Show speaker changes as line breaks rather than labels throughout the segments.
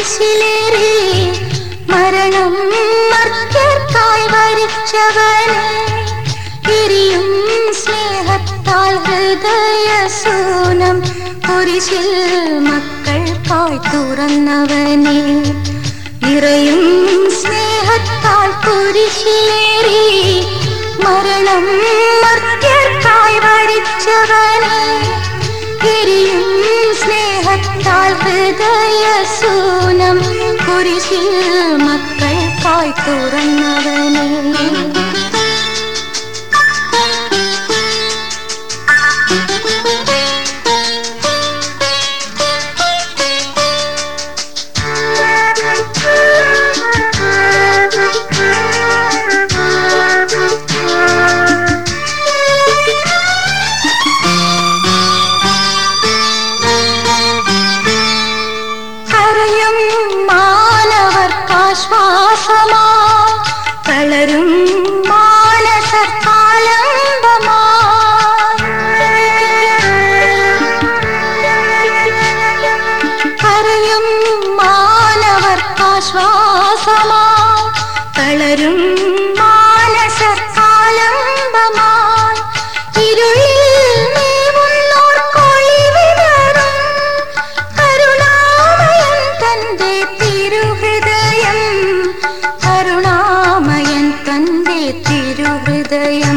കുരിശിലേറി മരണം മർത്യർക്കായി വരിച്ചവനെ എരിയും സ്നേഹത്താൽ ഹൃദയസൂനം കുരിശിൽ മക്കൾക്കായി തുറന്നവനെ നിറയും സ്നേഹത്താൽ കുരിശിലേറി മരണം മർത്യർക്കായി വരിച്ചവനെ എരിയും സ്നേഹത്താൽ ഹൃദയസൂനം കുരിശിൽ മക്കൾക്കായി തുറന്നവനെ കരയും മാനവർക്കാശ്വാസമാ തളരും മാനസത്താലംബമായി കരയും മാനവർക്കാശ്വാസമാ തളരും മാനസത്താലംബമായി ഇരുളിൽ മേവുന്നോർക്കൊളിവിതറും കരുണാമയൻ തന്റെ തിരുഹൃദയം കരുണാമയൻ തന്റെ തിരുഹൃദയം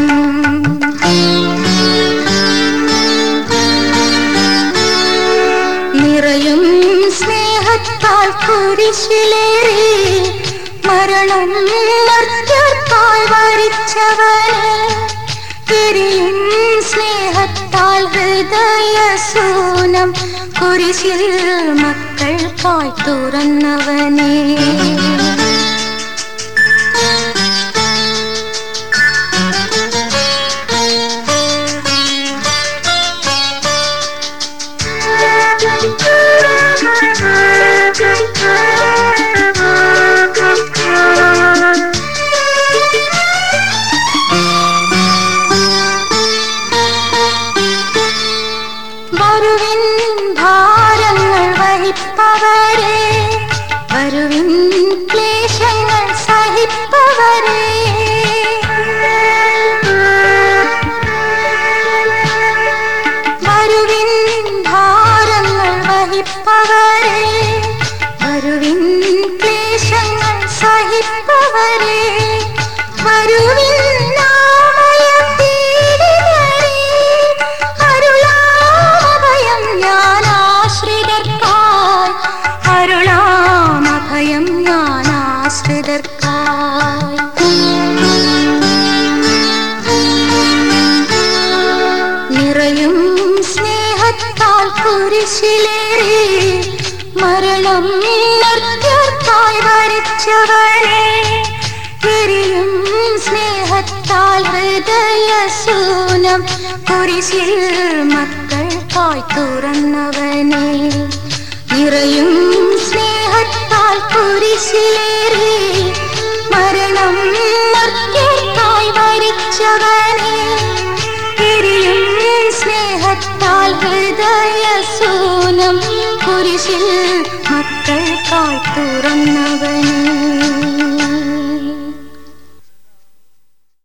നിറയും സ്നേഹത്താൽ കുരിശിലേറി മരണം മർത്യർക്കായി വരിച്ചവനെ എരിയും സ്നേഹത്താൽ ഹൃദയസൂനം കുരിശിൽ മക്കൾക്കായി തുറന്നവനെ വരുവിൻ ഭാരങ്ങൾ വഹിപ്പവരെ വരുവിൻ ക്ലേശങ്ങൾ സഹിപ്പവരെ വരുവിൻ ഭാരങ്ങൾ വഹിപ്പവരെ വരുവിൻ ക്ലേശങ്ങൾ സഹിപ്പവരെ വരുവിൻ നാമയം തേടി വരേ. അരുളാമഭയം ഞാൻ ആശ്രിതർക്കായി അരുളാമഭയം ഞാൻ ആശ്രിതർക്കായി നിറയും സ്നേഹത്താൽ കുരിശിലേറി മരണം മർത്യർക്കായി വരിച്ചവനെ എരിയും സ്നേഹത്താൽ ഹൃദയസൂനം കുരിശിൽ മക്കൾക്കായി തുറന്നവനെ നിറയും സ്നേഹത്താൽ കുരിശിലേറി മരണം മർത്യർക്കായി വരിച്ചവനെ എരിയും സ്നേഹത്താൽ ഹൃദയസൂനം കുരിശിൽ മക്കൾക്കായി തുറന്നവനെ